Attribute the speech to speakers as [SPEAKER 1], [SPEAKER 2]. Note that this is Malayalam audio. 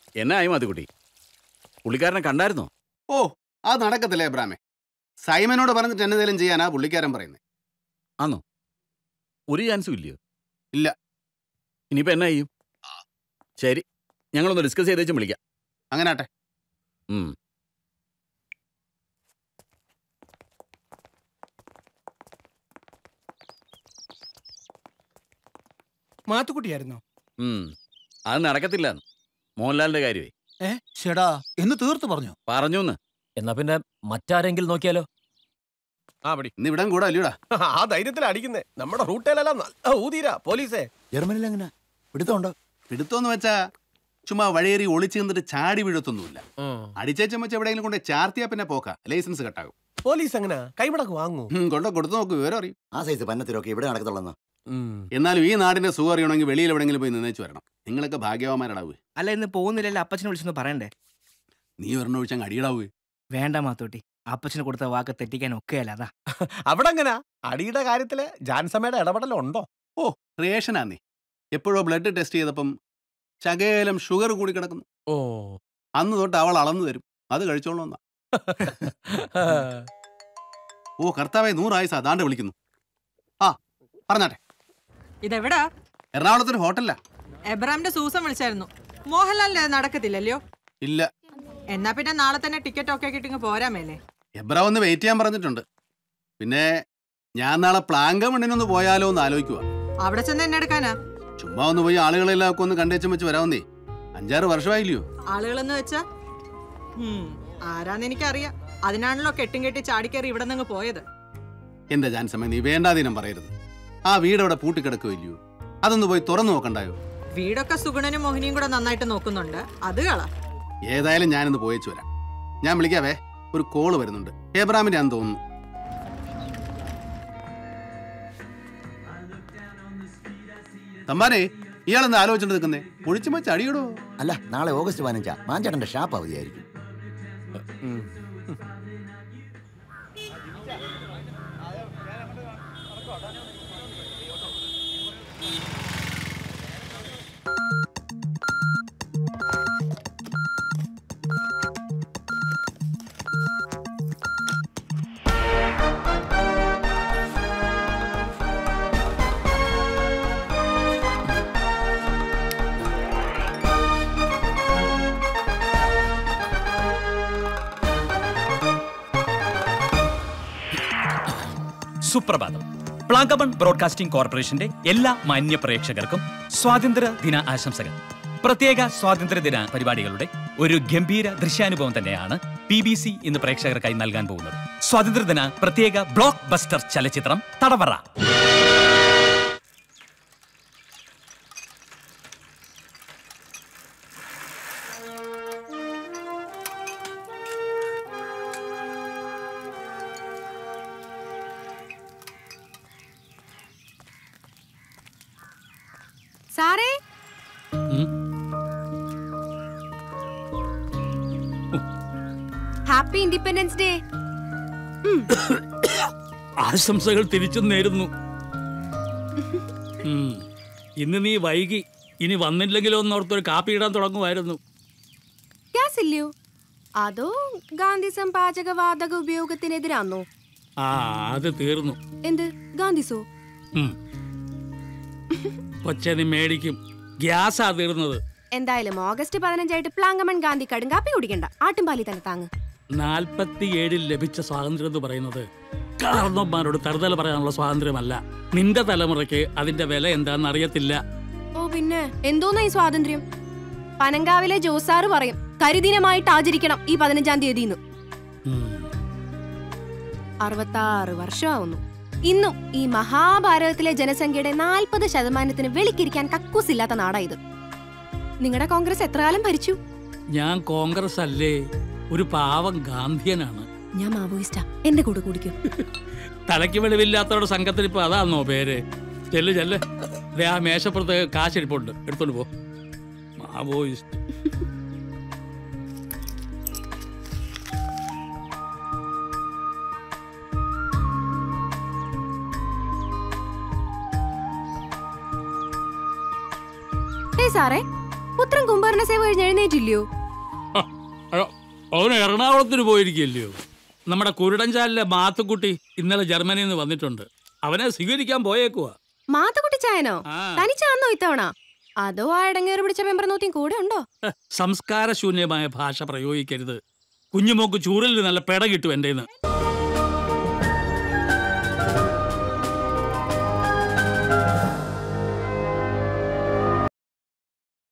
[SPEAKER 1] എന്നാ ആയി മാത്തുക്കുട്ടി പുള്ളിക്കാരനെ കണ്ടായിരുന്നോ
[SPEAKER 2] ഓ അത് നടക്കത്തില്ല എബ്രാമേ സൈമനോട് പറഞ്ഞിട്ട് എന്നതേലും ചെയ്യാനാ പുള്ളിക്കാരൻ പറയുന്നത്
[SPEAKER 1] ആന്നോ ഒരു ചാൻസും ഇല്ലയോ
[SPEAKER 2] ഇല്ല.
[SPEAKER 1] ഇനിയിപ്പോ എന്നാ ചെയ്യും ശരി ഞങ്ങളൊന്ന് ഡിസ്കസ് ചെയ്തേച്ചും വിളിക്കാം
[SPEAKER 2] അങ്ങനെ ആട്ടെ
[SPEAKER 1] ഉം.
[SPEAKER 3] മാത്തുക്കുട്ടിയായിരുന്നോ
[SPEAKER 1] ഉം. അത് നടക്കത്തില്ല മോഹൻലാലിന്റെ കാര്യമേ
[SPEAKER 4] ഏ ഷെടാ എന്ന് തീർത്ത് പറഞ്ഞു
[SPEAKER 1] പറഞ്ഞു
[SPEAKER 5] എന്നാ പിന്നെ മറ്റാരെങ്കിലും നോക്കിയാലോ
[SPEAKER 6] ആ പടി
[SPEAKER 2] ഇന്ന് ഇവിടം കൂടെ അല്ലൂടാ
[SPEAKER 6] ആ ധൈര്യത്തിൽ അടിക്കുന്നേ നമ്മുടെ റൂട്ടിലെല്ലാം നല്ല ഊതീരാ പോലീസേ
[SPEAKER 4] ജർമ്മനിയിൽ എങ്ങനെ പിടുത്തമുണ്ടോ
[SPEAKER 2] പിടുത്തോന്ന് വെച്ചാ ചുമ്മാ വഴിയേറി ഒളിച്ചു നിന്നിട്ട് ചാടി വീഴത്തൊന്നുമില്ല അടിച്ചേച്ചും വെച്ച് എവിടെയെങ്കിലും കൊണ്ട് ചാർത്തിയാ പിന്നെ പോക്ക ലൈസൻസ് കട്ടാകും
[SPEAKER 6] പോലീസ് എങ്ങനെ കൈമടക്ക് വാങ്ങൂ
[SPEAKER 2] ഉം, കൊണ്ട് കൊടുത്തു നോക്ക് വിവരം അറിയും
[SPEAKER 4] ആ സൈസ് പന്നത്തിലൊക്കെ ഇവിടെ നടക്കത്തുള്ളന്ന്
[SPEAKER 2] എന്നാലും ഈ നാടിന്റെ സുഖം അറിയണമെങ്കിൽ വെളിയിൽ എവിടെയെങ്കിലും പോയി നിന്നേച്ച് വരണം നിങ്ങളൊക്കെ ഭാഗ്യവാന്മാരടാവൂ
[SPEAKER 7] അല്ല ഇന്ന് പോകുന്നില്ലല്ലോ അപ്പച്ചനെ വിളിച്ചൊന്ന് പറയണ്ടേ
[SPEAKER 2] നീ ഒരെണ്ണം ഒഴിച്ചങ്ങ് അടിയിടാവൂ
[SPEAKER 7] വേണ്ട മാത്തോട്ടി അപ്പച്ചന് കൊടുത്ത വാക്ക് തെറ്റിക്കാൻ ഒക്കെയല്ല അതാ
[SPEAKER 6] അവിടെ എങ്ങനാ അടിയുടെ കാര്യത്തില് ജാൻസമയുടെ ഇടപെടലുണ്ടോ
[SPEAKER 2] ഓ റേഷനാന്നേ എപ്പോഴോ ബ്ലഡ് ടെസ്റ്റ് ചെയ്തപ്പം ശകേലം ഷുഗർ കൂടി കിടക്കുന്നു
[SPEAKER 6] ഓ
[SPEAKER 2] അന്ന് തൊട്ട് അവൾ അളന്നു തരും അത് കഴിച്ചോളൂ ഓ കർത്താവെ നൂറായുസ അതാണ്ട് വിളിക്കുന്നു ആ പറഞ്ഞാട്ടെ
[SPEAKER 8] ഇതെവിടാ
[SPEAKER 2] എറണാകുളത്തൊരു ഹോട്ടലിലാ
[SPEAKER 8] എബ്രാമിന്റെ സൂസൻ വിളിച്ചായിരുന്നു മോഹൻലാലിന്റെ അത് നടക്കത്തില്ലല്ലോ
[SPEAKER 2] ഇല്ല
[SPEAKER 8] എന്നാ പിന്നെ നാളെ തന്നെ ടിക്കറ്റ് ഒക്കെ കിട്ടിങ്ങ് പോരാമേലേ
[SPEAKER 2] എബ്ര ഒന്ന് വെയിറ്റ് ചെയ്യാൻ പറഞ്ഞിട്ടുണ്ട് പിന്നെ ഞാൻ നാളെ പ്ലാങ്കമണ്ണിനൊന്ന് പോയാലോ എന്ന് ആലോചിക്കുക
[SPEAKER 8] അവിടെ ചെന്ന് എന്നെ എടുക്കാനാ
[SPEAKER 2] ചുമ്മാ ഒന്ന് പോയി ആളുകളെല്ലാം ഒക്കെ ഒന്ന് കണ്ടേച്ചും വെച്ച് വരാവുന്നേ അഞ്ചാറ് വർഷമായില്ലയോ
[SPEAKER 8] ആളുകളെന്ന് വെച്ചാ ഉം, ആരാന്ന് എനിക്കറിയാം അതിനാണല്ലോ കെട്ടും കെട്ടി ചാടിക്കേറി ഇവിടെ നിന്ന് പോയത്
[SPEAKER 2] എന്റെ ജാൻസമ്മ നീ വേണ്ടാതീനം പറയരുത് ആ വീട് അവിടെ പൂട്ടിക്കിടക്കുമല്ലയോ അതൊന്ന് പോയി തുറന്നു നോക്കണ്ടായോ
[SPEAKER 8] വീടൊക്കെ സുഗുണനും മോഹിനിയും കൂടെ നന്നായിട്ട് നോക്കുന്നുണ്ട് അത് കള
[SPEAKER 2] ഏതായാലും ഞാനിന്ന് പോയേച്ചു വരാം ഞാൻ വിളിക്കാവേ ഒരു കോള് വരുന്നുണ്ട് ഏബ്രാമിന്റെ ആണെന്ന് തോന്നുന്നു തമ്പാനെ ഇയാളെന്ന് ആലോചിച്ചിട്ട് നിൽക്കുന്നേ ഒഴിച്ചു വെച്ച് അടിയടോ
[SPEAKER 4] അല്ല നാളെ ഓഗസ്റ്റ് പതിനഞ്ചാ മാഞ്ചേട്ടന്റെ ഷാപ്പ് അവധിയായിരിക്കും
[SPEAKER 9] സുപ്രഭാതം പ്ലാങ്കമൺ ബ്രോഡ്കാസ്റ്റിംഗ് കോർപ്പറേഷന്റെ എല്ലാ മാന്യ പ്രേക്ഷകർക്കും സ്വാതന്ത്ര്യ ദിന ആശംസകൾ പ്രത്യേക സ്വാതന്ത്ര്യ ദിന പരിപാടികളുടെ ഒരു ഗംഭീര ദൃശ്യാനുഭവം തന്നെയാണ് പി ബി സി ഇന്ന് പ്രേക്ഷകർക്കായി നൽകാൻ പോകുന്നത് സ്വാതന്ത്ര്യദിന പ്രത്യേക ബ്ലോക്ക് ബസ്റ്റർ ചലച്ചിത്രം തടവറ
[SPEAKER 10] സാറേ ഹാപ്പി ഇൻഡിപെൻഡൻസ് ഡേ
[SPEAKER 11] ആശംസകൾ തിരിച്ചു നേരുന്നു ഉം. ഇന്ന് നീ വൈകി ഇനി വന്നില്ലെങ്കിലോ എന്നോർത്തൊരു കാപ്പി ഇടാൻ തുടങ്ങുമായിരുന്നു
[SPEAKER 10] ഗ്യാസ് ഇല്ലയോ അതോ ഗാന്ധിസം പാചകവാതക ഉപയോഗത്തിനെതിരാന്നോ
[SPEAKER 11] ആ അത് തീർന്നു
[SPEAKER 10] എന്ത് ഗാന്ധിസോ
[SPEAKER 11] ഉം. കൊച്ചെ നീ മേടിക്കും ഗ്യാസാ തീർന്നത്
[SPEAKER 10] എന്തായാലും ഓഗസ്റ്റ് പതിനഞ്ചായിട്ട് പ്ലാങ്കമൺ ഗാന്ധി കടുങ്കാപ്പി കുടിക്കണ്ട ആട്ടുംപാലി തന്നെ താങ്ങ്
[SPEAKER 11] നാൽപ്പത്തി ഏഴിൽ ലഭിച്ച സ്വാതന്ത്ര്യം എന്ന് പറയുന്നത് കാരണവന്മാരോട് തറുതല പറയാനുള്ള സ്വാതന്ത്ര്യമല്ല നിന്റെ തലമുറയ്ക്ക് അതിന്റെ വില എന്താണെന്ന് അറിയത്തില്ല
[SPEAKER 10] ഓ പിന്നെ എന്തോന്നാ ഈ സ്വാതന്ത്ര്യം പനങ്കാവിലെ ജോസാറ് പറയും കരിദിനമായിട്ട് ആചരിക്കണം ഈ പതിനഞ്ചാം തീയതി അറുപത്താറ് വർഷമാവുന്നു ഇന്നും ഈ മഹാഭാരതത്തിലെ ജനസംഖ്യയുടെ നാൽപ്പത് ശതമാനത്തിന് വെളിക്കിരിക്കാൻ കക്കൂസില്ലാത്ത നാടാ ഇത് നിങ്ങളുടെ കോൺഗ്രസ് എത്ര കാലം ഭരിച്ചു
[SPEAKER 11] ഞാൻ കോൺഗ്രസ് അല്ലേ ഒരു പാവം ഗാന്ധിയനാണ്
[SPEAKER 10] ഞാൻ മാവോയിസ്റ്റാ എന്റെ കൂടെ കുടിക്കും
[SPEAKER 11] തലയ്ക്ക് വെളിവില്ലാത്തവരുടെ സംഘത്തിൽ ഇപ്പൊ അതാണോ പേര് ചെല്ല് ചെല്ല് ദേ ആ മേശപ്പുറത്ത് കാശിരിപ്പുണ്ട് എടുത്തോണ്ട് പോ മാവോയിസ്റ്റ്
[SPEAKER 10] ഏ സാറേ പുത്രൻ കുംഭാരണ സേവ കഴിഞ്ഞ് എഴുന്നേറ്റില്ലയോ
[SPEAKER 11] അയ്യോ, അവന് എറണാകുളത്തിന് പോയിരിക്കില്ലയോ നമ്മുടെ കുരുടഞ്ചാലിലെ മാത്തുക്കുട്ടി ഇന്നലെ ജർമ്മനിയിൽ നിന്ന് വന്നിട്ടുണ്ട് അവനെ സ്വീകരിക്കാൻ പോയേക്കുവാ
[SPEAKER 10] മാത്തക്കുട്ടി ചായനോ
[SPEAKER 11] ആ.
[SPEAKER 10] തനിച്ചാന്നോ ഇത്തവണ അതോ ആ ഇടങ്ങേറി പിടിച്ച പെമ്പറനൂത്തിയും കൂടെ ഉണ്ടോ
[SPEAKER 11] സംസ്കാരശൂന്യമായ ഭാഷ പ്രയോഗിക്കരുത് കുഞ്ഞുമോക്ക് ചൂരലിൽ നല്ല പെട കിട്ടും എൻ്റെ